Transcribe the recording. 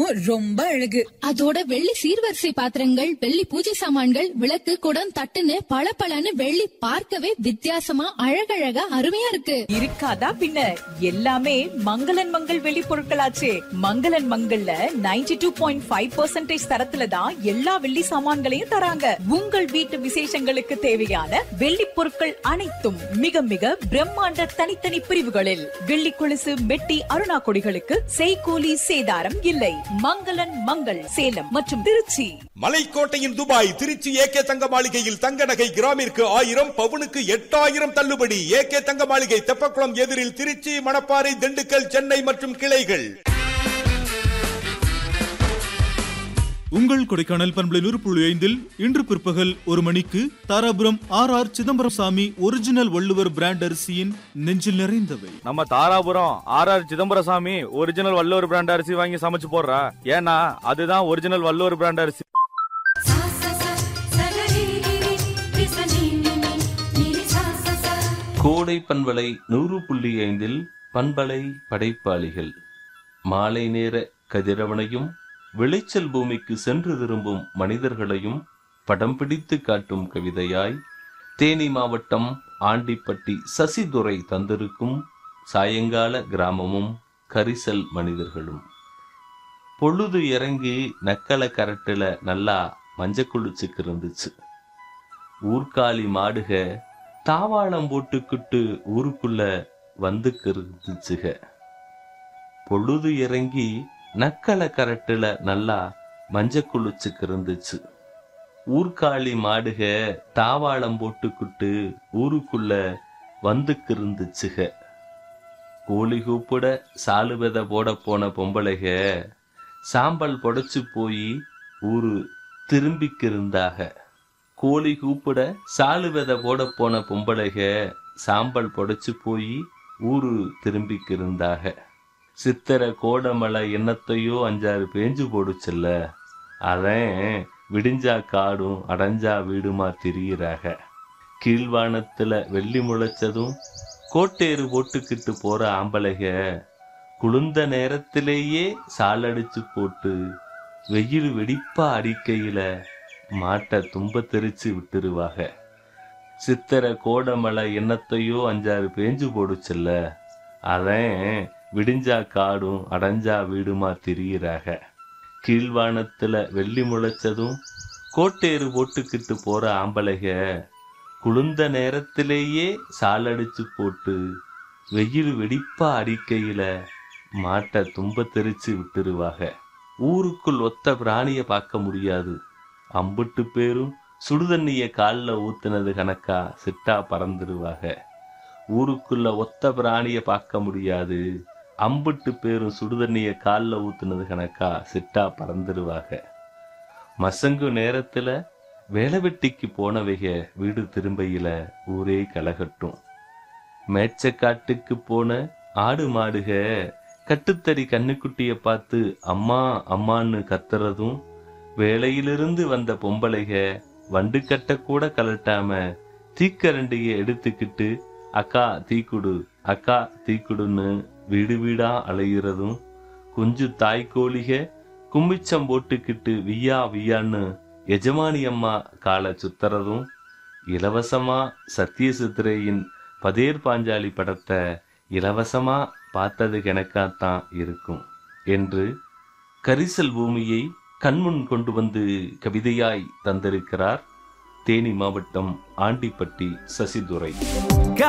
பாத்திரங்களும் ரொம்ப அழகு அதோட வெள்ளி சீர்வரிசை பாத்திரங்கள் வெள்ளி பூஜை சாமான்கள் விளக்கு குடம் தட்டுன்னு பளபளன்னு வெள்ளி பார்க்கவே வித்தியாசமா அழகழகா அருமையா இருக்கு இருக்காதா பின்ன எல்லாமே மங்களன் மங்கள் வெளி பொருட்களாச்சே மங்களன் மங்கள்ல 92.5% டூ பாயிண்ட் ஃபைவ் தரத்துல தான் எல்லா வெள்ளி சாமான்களையும் தராங்க உங்கள் வீட்டு விசேஷங்களுக்கு தேவையான வெள்ளி பொருட்கள் அனைத்தும் மிக மிக பிரம்மாண்ட தனித்தனி பிரிவுகளில் வெள்ளி கொலுசு மெட்டி அருணா கொடிகளுக்கு செய்கூலி சேதாரம் இல்லை மங்களன் மங்கள் சேலம் மற்றும் திருச்சி மலைக்கோட்டையின் துபாய் திருச்சி ஏகே தங்க மாளிகையில் தங்க நகை கிராமிற்கு ஆயிரம் பவுனுக்கு எட்டாயிரம் தள்ளுபடி ஏகே தங்க மாளிகை தெப்பக்குளம் எதிரில் திருச்சி மணப்பாறை திண்டுக்கல் சென்னை மற்றும் கிளைகள் உங்கள் கொடைக்கானல் பண்பலை நூறு புள்ளி ஐந்தில் இன்று பிற்பகல் ஒரு மணிக்கு தாராபுரம் ஆர் ஆர் சிதம்பரம் சாமி ஒரிஜினல் வள்ளுவர் பிராண்ட் அரிசியின் நெஞ்சில் நிறைந்தவை நம்ம Dharapuram R R Chidambarasamy original Valluvar brand அரிசி வாங்கி சமைச்சு போடுறா ஏன்னா அதுதான் ஒரிஜினல் வள்ளுவர் பிராண்ட் அரிசி सा सा सा सगरिगिरि विसनिनिनि निरि सा सा सा கோடை பண்பலை நூறு புள்ளி ஐந்தில் பண்பலை படைப்பாளிகள் மாலை நேர கதிரவனையும் விளைச்சல் பூமிக்கு சென்று திரும்பும் மனிதர்களையும் படம் பிடித்து காட்டும் கவிதையாய் தேனி மாவட்டம் ஆண்டிப்பட்டி சசிதுரை தந்திருக்கும் சாயங்கால கிராமமும் கரிசல் மனிதர்களும் பொழுது இறங்கி நக்கலை கரட்டுல நல்லா மஞ்ச குளிச்சுக்கு இருந்துச்சு ஊர்காலி மாடுக தாவாளம் போட்டுக்கிட்டு ஊருக்குள்ள வந்துக்கு இருந்துச்சுக பொழுது இறங்கி நக்கலை கரட்டுல நல்லா மஞ்ச குளிச்சுக்கு இருந்துச்சு ஊர்காளி மாடுக தாவாளம் போட்டுக்கிட்டு ஊருக்குள்ள வந்துக்கு இருந்துச்சுக கோழி கூப்பிட சாலு விதை போட போன பொம்பளைக சாம்பல் புடைச்சு போய் ஊரு திரும்பிக்கு இருந்தாக கோழி கூப்பிட சாலு விதை போட போன பொம்பளைக சாம்பல் புடைச்சு போய் ஊரு திரும்பிக்கு இருந்தாக சித்திர கோடமலை என்னத்தையோ அஞ்சாறு பேஞ்சு போடுச்சுல்ல அதான் விடிஞ்சா காடும் அடைஞ்சா வீடுமா திரியிறாக கீழ்வானத்துல வெள்ளி முளைச்சதும் கோட்டேறு போட்டுக்கிட்டு போற ஆம்பளைக குளிர்ந்த நேரத்திலேயே சாலடிச்சு போட்டு வெயில் வெடிப்பா அடிக்கையில மாட்டை தும்ப தெரிச்சு விட்டுருவாங்க சித்திர கோடமலை என்னத்தையோ அஞ்சாறு பேஞ்சு போடுச்சுல்ல அதான் விடிஞ்சா காடும் அடைஞ்சா வீடுமா திரியிறாக கீழ்வானத்துல வெள்ளி முளைச்சதும் கோட்டேறு போட்டுக்கிட்டு போற ஆம்பளைக குளிர்ந்த நேரத்திலேயே சாலடிச்சு போட்டு வெயில் வெடிப்பா அடிக்கையில மாட்டை தும்ப தெரிச்சு விட்டுருவாங்க ஊருக்குள் ஒத்த பிராணிய பார்க்க முடியாது அம்புட்டு பேரும் சுடுதண்ணிய கால்ல ஊத்துனது கணக்கா சிட்டா பறந்துருவாங்க ஊருக்குள்ள ஒத்த பிராணிய பார்க்க முடியாது அம்புட்டு பேரும் சுடுதண்ணிய கால்ல ஊத்துனது கணக்கா சிட்டா பறந்துருவாங்க மசங்கு நேரத்துல வேலை வெட்டிக்கு போனவைக வீடு திரும்பையில ஊரே கலகட்டும் மேச்சக்காட்டுக்கு போன ஆடு மாடுக கட்டுத்தறி கண்ணுக்குட்டிய பார்த்து அம்மா அம்மான்னு கத்துறதும் வேலையிலிருந்து வந்த பொம்பளைக வண்டு கட்ட கூட கலட்டாம தீக்கரண்டிய எடுத்துக்கிட்டு அக்கா தீக்குடு அக்கா தீக்குடுன்னு வீடு வீடா அலைகிறதும் குஞ்சு தாய்க்கோழிக கும்மிச்சம் போட்டுக்கிட்டு வியா வியான்னு எஜமானி அம்மா காலை சுத்துறதும் இலவசமா சத்திய சித்திரையின் பதேர் பாஞ்சாலி படத்தை இலவசமா பார்த்தது கணக்காத்தான் இருக்கும் என்று கரிசல் பூமியை கண்முன் கொண்டு வந்து கவிதையாய் தந்திருக்கிறார் தேனி மாவட்டம் ஆண்டிப்பட்டி சசிதுரை